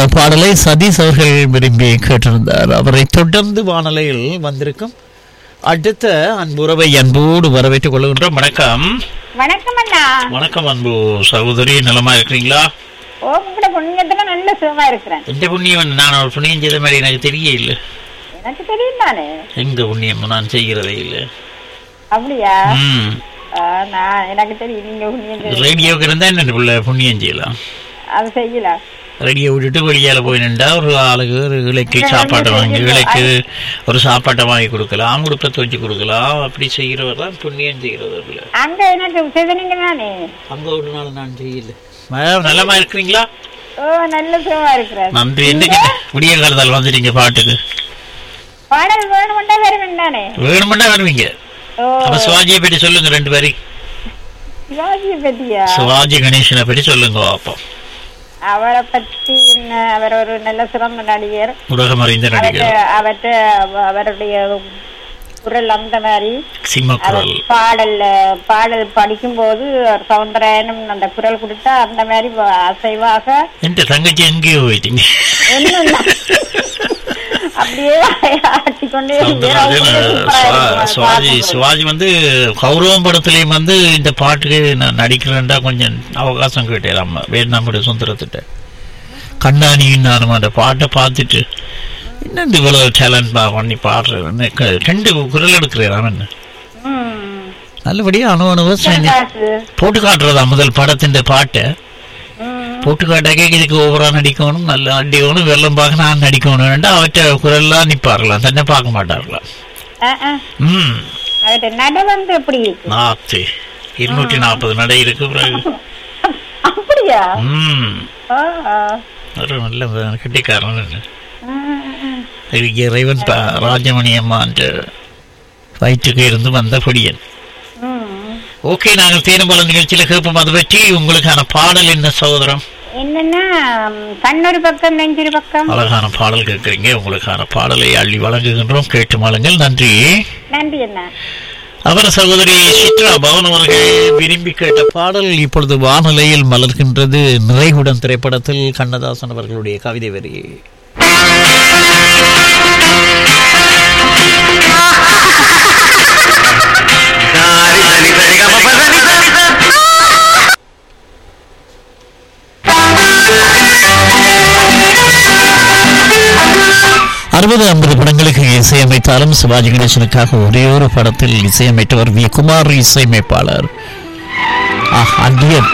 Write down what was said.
பாடலை சதீஷ் அவர்கள் விரும்பி கேட்டிருந்தார் அவரை தொடர்ந்து வானொலியில் வந்திருக்கும் அடுத்த அன்புறவை அன்போடு வரவேற்றுக் கொள்கின்றோம் வணக்கம் வணக்கம் அண்ணா வணக்கம் அன்பு சகோதரி நலமா இருக்கிறீங்களா ஓ உங்களோட புண்ணியத்துல நல்ல சுகமா இருக்கிறேன் எந்த புண்ணியம் நான் ஒரு புண்ணியம் செய்த மாதிரி எனக்கு தெரிய இல்லை எனக்கு தெரியும் தானே எங்க புண்ணியம் நான் செய்கிறதே இல்லை அப்படியா ம் ஆ, நான் எனக்கு தெரியும் நீங்க புண்ணியம் செய்ய- ரேடியோக்கு இருந்தா என்ன பிள்ளை புண்ணியம் செய்யலாம் அது செய்யலாம் ரேடியோ விட்டுட்டு வெளியால போய் நின்றா ஒரு ஆளுக்கு ஒரு இலைக்கு சாப்பாட்டை வாங்கி இலைக்கு ஒரு சாப்பாட்டை வாங்கி கொடுக்கலாம் குடுப்பத்தை வச்சு கொடுக்கலாம் அப்படி செய்கிறவர் தான் புண்ணியம் செய்கிறவர் இல்லை அங்க எனக்கு செய்தனீங்க தானே அங்க ஒரு நாள் நான் செய்யல மேடம் நல்லமா இருக்கிறீங்களா ஓ நல்ல சுகமா இருக்கிறேன் நன்றி என்னைக்கு விடிய காலத்தால் வந்துட்டீங்க பாட்டுக்கு பாடல் வேணுமெண்டா வருவேன் தானே வேணுமெண்டா வருவீங்க ஓ அப்ப சிவாஜியை பற்றி சொல்லுங்க ரெண்டு பேரி சிவாஜியை பத்தியா சிவாஜி கணேசனை பற்றி சொல்லுங்க அப்போ அவரை பத்தி என்ன அவர் ஒரு நல்ல சிறந்த நடிகர் உலகம் அறிந்த அவர்கிட்ட நடிகர் அவர்கிட்ட அவ- அவருடைய குரல் அந்த மாதிரி அவர் சிம்மக்குரல் பாடல்ல பாடல் படிக்கும்போது ஒரு சவுந்தராயனும் அந்த குரல் கொடுத்தா அந்த மாதிரி வ- அசைவாக என் தங்கச்சி எங்கேயோ போயிட்டீங்க இன்னும் நான் அப்படியே ஆட்டிக்கொண்டே சவுந்தரராஜன் சிவா- சிவாஜி சிவாஜி வந்து கௌரவம் படத்துலயும் வந்து இந்த பாட்டுக்கு நான் நடிக்கிறேன்டா கொஞ்சம் அவகாசம் கேட்டேன் நம்ம வேணாம்படி சுந்தரத்திட்ட கண்ணானியும் நானும் அந்த பாட்டை பார்த்துட்டு என்ன இந்த இவ்வளவு டேலண்ட் பண்ணி பாடுறேன் ரெண்டு குரல் எடுக்கிறேன் அவன் நல்லபடியா அணு அணுவா செஞ்சு போட்டு காட்டுறதா முதல் படத்தின் பாட்டை போட்டு காட்டாக்கே இதுக்கு ஓவரா நடிக்கணும் நல்ல நடிக்கணும் வெள்ளம் பார்க்க நான் நடிக்கணும் அவற்றை குரல்லாம் நிப்பாரலாம் தன்னை பார்க்க மாட்டார்களாம் ம் அவர்கிட்ட நட வந்து எப்படி இருக்கு நாத்து இருநூற்றி நாற்பது நடை இருக்கு பிறகு அப்படியா ம் ஆ, ஆ. ஒரு நல்ல கட்டிக்காரன் ம், ம். இறைவன் ப- ராஜமணி அம்மான் வயிற்றுக்கு இருந்து வந்த பொடியன் ம். ஓகே நாங்கள் தேனுபாலம் நிகழ்ச்சியில் கேட்போம் அதை பற்றி உங்களுக்கான பாடல் என்ன சகோதரம் என்னன்னா ம், கண்ணொரு பக்கம் நெஞ்சொரு பக்கம் அழகான பாடல் கேட்குறீங்க உங்களுக்கான பாடலை அள்ளி வழங்குகின்றோம் கேட்டு மாளுங்கள் நன்றி நன்றி என்ன அவர் சகோதரி சித்ரா பவன் அவர்கள் விரும்பி கேட்ட பாடல் இப்பொழுது வானொலியில் மலர்கின்றது நிறைகுடன் திரைப்படத்தில் கண்ணதாசன் அவர்களுடைய கவிதை வரி அறுபது ஐம்பது படங்களுக்கு இசையமைத்தாலும் சிவாஜி கணேசனுக்காக ஒரே ஒரு படத்தில் இசையமைத்தவர் வி குமார் இசையமைப்பாளர் ஆஹ், அந்நிய